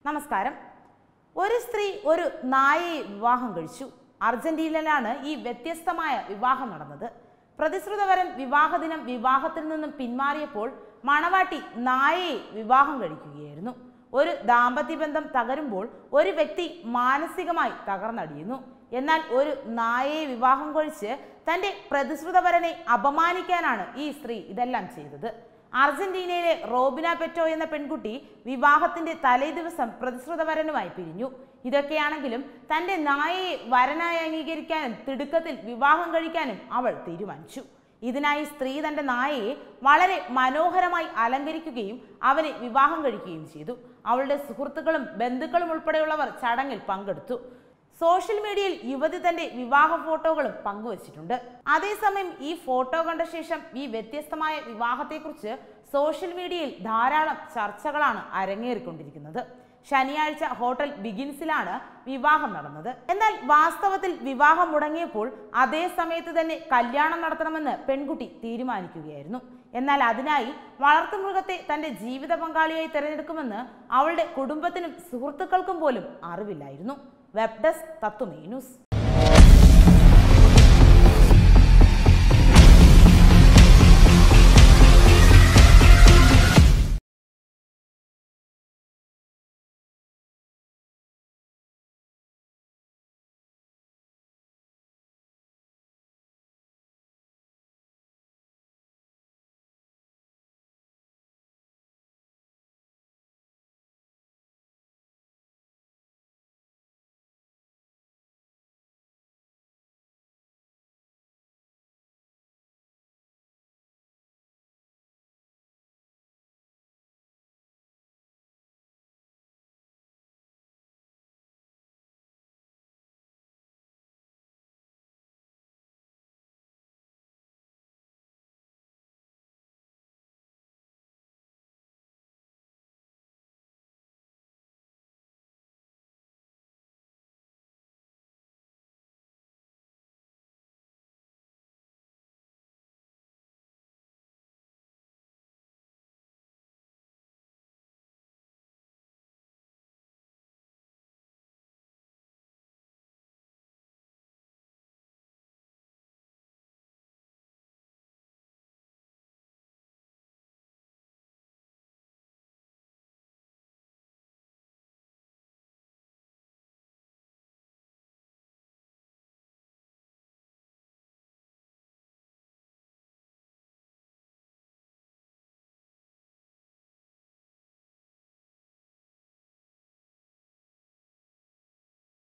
നമസ്കാരം ഒരു സ്ത്രീ ഒരു നായയെ വിവാഹം കഴിച്ചു അർജന്റീനയിലാണ് ഈ വ്യത്യസ്തമായ വിവാഹം നടന്നത് പ്രതിശ്രുതവരൻ വിവാഹദിനം വിവാഹത്തിൽ നിന്നും പിന്മാറിയപ്പോൾ മണവാട്ടി നായയെ വിവാഹം കഴിക്കുകയായിരുന്നു ഒരു ദാമ്പത്യ ബന്ധം തകരുമ്പോൾ ഒരു വ്യക്തി മാനസികമായി തകർന്നടിയുന്നു എന്നാൽ ഒരു നായയെ വിവാഹം കഴിച്ച് തന്റെ പ്രതിശ്രുതവരനെ അപമാനിക്കാനാണ് ഈ സ്ത്രീ ഇതെല്ലാം ചെയ്തത് അർജന്റീനയിലെ റോബിന പെറ്റോ എന്ന പെൺകുട്ടി വിവാഹത്തിന്റെ തലേ ദിവസം പ്രതിശ്രുതവരനുമായി പിരിഞ്ഞു ഇതൊക്കെയാണെങ്കിലും തന്റെ നായയെ വരനായി അംഗീകരിക്കാനും തിടുക്കത്തിൽ വിവാഹം കഴിക്കാനും അവൾ തീരുമാനിച്ചു ഇതിനായി സ്ത്രീ തന്റെ നായയെ വളരെ മനോഹരമായി അലങ്കരിക്കുകയും അവനെ വിവാഹം കഴിക്കുകയും ചെയ്തു അവളുടെ സുഹൃത്തുക്കളും ബന്ധുക്കളും ഉൾപ്പെടെയുള്ളവർ ചടങ്ങിൽ പങ്കെടുത്തു സോഷ്യൽ മീഡിയയിൽ യുവതി തന്റെ വിവാഹ ഫോട്ടോകളും പങ്കുവച്ചിട്ടുണ്ട് അതേസമയം ഈ ഫോട്ടോ കണ്ട ശേഷം ഈ വ്യത്യസ്തമായ വിവാഹത്തെക്കുറിച്ച് സോഷ്യൽ മീഡിയയിൽ ധാരാളം ചർച്ചകളാണ് അരങ്ങേറിക്കൊണ്ടിരിക്കുന്നത് ശനിയാഴ്ച ഹോട്ടൽ ബിഗിൻസിലാണ് വിവാഹം നടന്നത് എന്നാൽ വാസ്തവത്തിൽ വിവാഹം മുടങ്ങിയപ്പോൾ അതേ സമയത്ത് തന്നെ കല്യാണം നടത്തണമെന്ന് പെൺകുട്ടി തീരുമാനിക്കുകയായിരുന്നു എന്നാൽ അതിനായി വളർത്തുമൃഗത്തെ തന്റെ ജീവിത പങ്കാളിയായി തിരഞ്ഞെടുക്കുമെന്ന് അവളുടെ കുടുംബത്തിനും സുഹൃത്തുക്കൾക്കും പോലും അറിവില്ലായിരുന്നു വെബ് ഡെസ്ക് തത്വമേ ന്യൂസ്